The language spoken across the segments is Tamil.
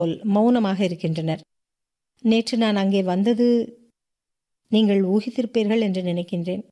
போல் மௌனமாக இருக்கின்றனர் நேற்று நான் அங்கே வந்தது நீங்கள் ஊகித்திருப்பீர்கள் என்று நினைக்கின்றேன்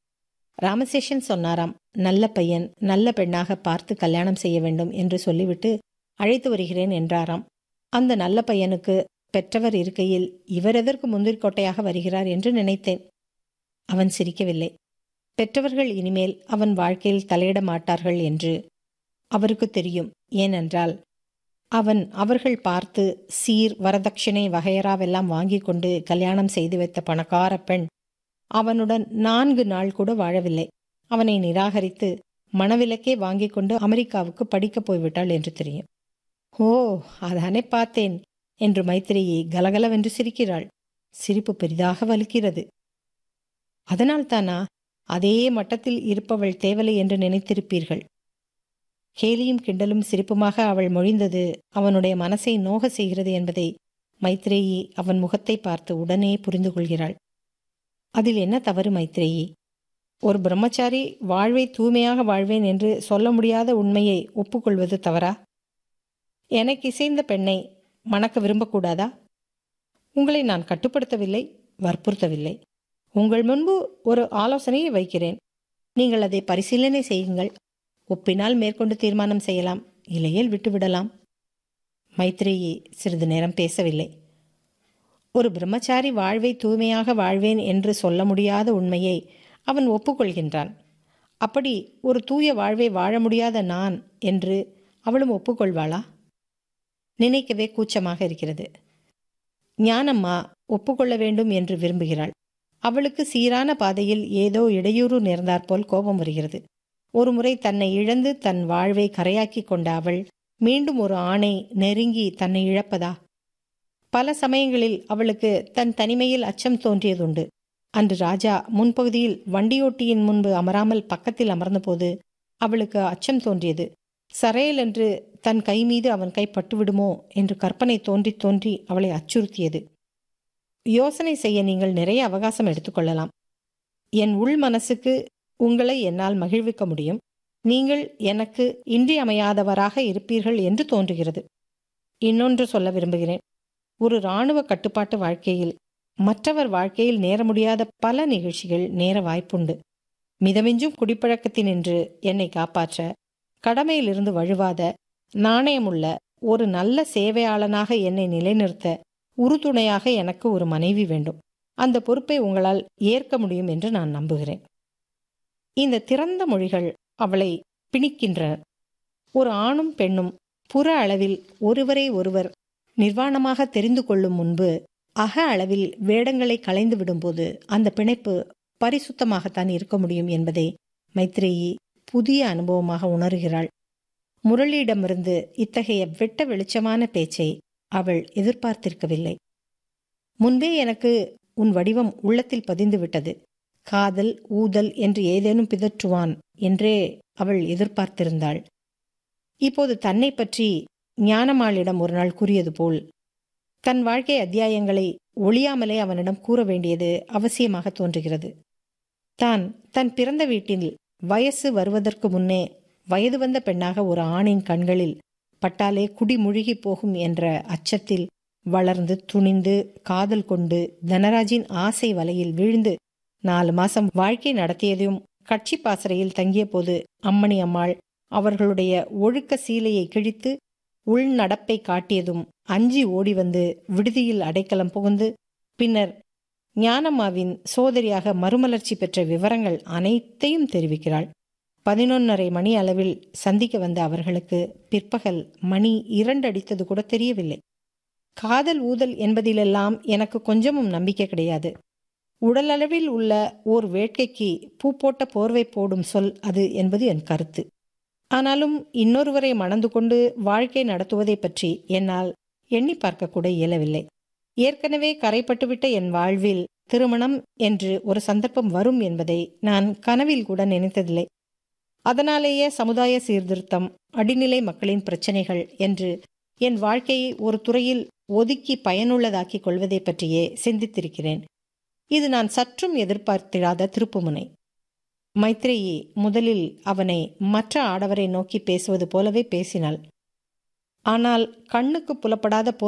ராமசேஷன் சொன்னாராம் நல்ல பையன் நல்ல பெண்ணாக பார்த்து கல்யாணம் செய்ய வேண்டும் என்று சொல்லிவிட்டு அழைத்து வருகிறேன் என்றாராம் அந்த நல்ல பையனுக்கு பெற்றவர் இருக்கையில் இவர் எதற்கு முந்திரிக்கோட்டையாக வருகிறார் என்று நினைத்தேன் அவன் சிரிக்கவில்லை பெற்றவர்கள் இனிமேல் அவன் வாழ்க்கையில் தலையிட மாட்டார்கள் என்று அவருக்கு தெரியும் ஏனென்றால் அவன் அவர்கள் பார்த்து சீர் வரதட்சணை வகையறாவெல்லாம் வாங்கி கொண்டு கல்யாணம் செய்து வைத்த பணக்கார பெண் அவனுடன் நான்கு நாள் கூட வாழவில்லை அவனை நிராகரித்து மணவிலக்கே வாங்கி கொண்டு அமெரிக்காவுக்கு படிக்கப் போய்விட்டாள் என்று தெரியும் ஓ அதானே பார்த்தேன் என்று மைத்திரியை கலகலவென்று சிரிக்கிறாள் சிரிப்பு பெரிதாக வலிக்கிறது அதனால் தானா அதே மட்டத்தில் இருப்பவள் தேவலை என்று நினைத்திருப்பீர்கள் கேலியும் கிண்டலும் சிரிப்புமாக அவள் மொழிந்தது அவனுடைய மனசை நோக செய்கிறது என்பதை மைத்ரேயி அவன் முகத்தை பார்த்து உடனே புரிந்து கொள்கிறாள் அதில் என்ன தவறு மைத்ரேயி ஒரு பிரம்மச்சாரி வாழ்வை தூய்மையாக வாழ்வேன் என்று சொல்ல முடியாத உண்மையை ஒப்புக்கொள்வது தவறா எனக்கு இசைந்த பெண்ணை மணக்க விரும்பக்கூடாதா உங்களை நான் கட்டுப்படுத்தவில்லை வற்புறுத்தவில்லை உங்கள் முன்பு ஒரு ஆலோசனையை வைக்கிறேன் நீங்கள் அதை பரிசீலனை செய்யுங்கள் ஒப்பினால் மேற்கொண்டு தீர்மானம் செய்யலாம் இலையில் விட்டுவிடலாம் மைத்ரேயி சிறிது நேரம் பேசவில்லை ஒரு பிரம்மச்சாரி வாழ்வை தூய்மையாக வாழ்வேன் என்று சொல்ல முடியாத உண்மையை அவன் ஒப்புக்கொள்கின்றான் அப்படி ஒரு தூய வாழ்வை வாழ முடியாத நான் என்று அவளும் ஒப்புக்கொள்வாளா நினைக்கவே கூச்சமாக இருக்கிறது ஞானம்மா ஒப்புக்கொள்ள வேண்டும் என்று விரும்புகிறாள் அவளுக்கு சீரான பாதையில் ஏதோ இடையூறு நேர்ந்தாற்போல் கோபம் வருகிறது ஒருமுறை தன்னை இழந்து தன் வாழ்வை கரையாக்கி கொண்ட அவள் மீண்டும் ஒரு ஆணை நெருங்கி தன்னை இழப்பதா பல சமயங்களில் அவளுக்கு தன் தனிமையில் அச்சம் தோன்றியதுண்டு அன்று ராஜா முன்பகுதியில் வண்டியோட்டியின் முன்பு அமராமல் பக்கத்தில் அமர்ந்தபோது அவளுக்கு அச்சம் தோன்றியது சரையல் என்று தன் கை மீது அவன் கை பட்டுவிடுமோ என்று கற்பனை தோன்றி தோன்றி அவளை அச்சுறுத்தியது யோசனை செய்ய நீங்கள் நிறைய அவகாசம் எடுத்துக்கொள்ளலாம் என் உள் மனசுக்கு உங்களை என்னால் மகிழ்விக்க முடியும் நீங்கள் எனக்கு இன்றியமையாதவராக இருப்பீர்கள் என்று தோன்றுகிறது இன்னொன்று சொல்ல விரும்புகிறேன் ஒரு இராணுவ கட்டுப்பாட்டு வாழ்க்கையில் மற்றவர் வாழ்க்கையில் நேர முடியாத பல நிகழ்ச்சிகள் நேர வாய்ப்புண்டு மிதமிஞ்சும் குடிப்பழக்கத்தினின்று என்னை காப்பாற்ற கடமையிலிருந்து வழுவாத நாணயமுள்ள ஒரு நல்ல சேவையாளனாக என்னை நிலைநிறுத்த உறுதுணையாக எனக்கு ஒரு மனைவி வேண்டும் அந்த பொறுப்பை உங்களால் ஏற்க முடியும் என்று நான் நம்புகிறேன் இந்த திறந்த மொழிகள் அவளை பிணிக்கின்றன ஒரு ஆணும் பெண்ணும் புற அளவில் ஒருவரை ஒருவர் நிர்வாணமாக தெரிந்து கொள்ளும் முன்பு அக அளவில் வேடங்களை களைந்து விடும்போது அந்த பிணைப்பு பரிசுத்தமாகத்தான் இருக்க முடியும் என்பதை மைத்ரேயி புதிய அனுபவமாக உணர்கிறாள் முரளியிடமிருந்து இத்தகைய வெட்ட வெளிச்சமான பேச்சை அவள் எதிர்பார்த்திருக்கவில்லை முன்பே எனக்கு உன் வடிவம் உள்ளத்தில் பதிந்து விட்டது காதல் ஊதல் என்று ஏதேனும் பிதற்றுவான் என்றே அவள் எதிர்பார்த்திருந்தாள் இப்போது தன்னை பற்றி ஞானமாளிடம் ஒரு நாள் கூறியது போல் தன் வாழ்க்கை அத்தியாயங்களை ஒளியாமலே அவனிடம் கூற வேண்டியது அவசியமாக தோன்றுகிறது தான் தன் பிறந்த வீட்டில் வயசு வருவதற்கு முன்னே வயது வந்த பெண்ணாக ஒரு ஆணின் கண்களில் பட்டாலே குடி முழுகி போகும் என்ற அச்சத்தில் வளர்ந்து துணிந்து காதல் கொண்டு தனராஜின் ஆசை வலையில் வீழ்ந்து நாலு மாசம் வாழ்க்கை நடத்தியதையும் கட்சி பாசறையில் தங்கிய போது அம்மணி அம்மாள் அவர்களுடைய ஒழுக்க சீலையை கிழித்து உள்நடப்பை காட்டியதும் அஞ்சி ஓடி வந்து விடுதியில் அடைக்கலம் புகுந்து பின்னர் ஞானம்மாவின் சோதரியாக மறுமலர்ச்சி பெற்ற விவரங்கள் அனைத்தையும் தெரிவிக்கிறாள் பதினொன்னரை மணி அளவில் சந்திக்க வந்த அவர்களுக்கு பிற்பகல் மணி இரண்டு அடித்தது கூட தெரியவில்லை காதல் ஊதல் என்பதிலெல்லாம் எனக்கு கொஞ்சமும் நம்பிக்கை கிடையாது உடலளவில் உள்ள ஓர் வேட்கைக்கு பூ போட்ட போர்வை போடும் சொல் அது என்பது என் கருத்து ஆனாலும் இன்னொருவரை மணந்து கொண்டு வாழ்க்கை நடத்துவதை பற்றி என்னால் எண்ணி பார்க்க கூட இயலவில்லை ஏற்கனவே கரைப்பட்டுவிட்ட என் வாழ்வில் திருமணம் என்று ஒரு சந்தர்ப்பம் வரும் என்பதை நான் கனவில் கூட நினைத்ததில்லை அதனாலேயே சமுதாய சீர்திருத்தம் அடிநிலை மக்களின் பிரச்சனைகள் என்று என் வாழ்க்கையை ஒரு துறையில் ஒதுக்கி பயனுள்ளதாக்கிக் கொள்வதை பற்றியே சிந்தித்திருக்கிறேன் இது நான் சற்றும் எதிர்பார்த்திராத திருப்புமுனை மைத்ரேயி முதலில் அவனை மற்ற ஆடவரை நோக்கி பேசுவது போலவே பேசினாள் ஆனால் கண்ணுக்கு புலப்படாத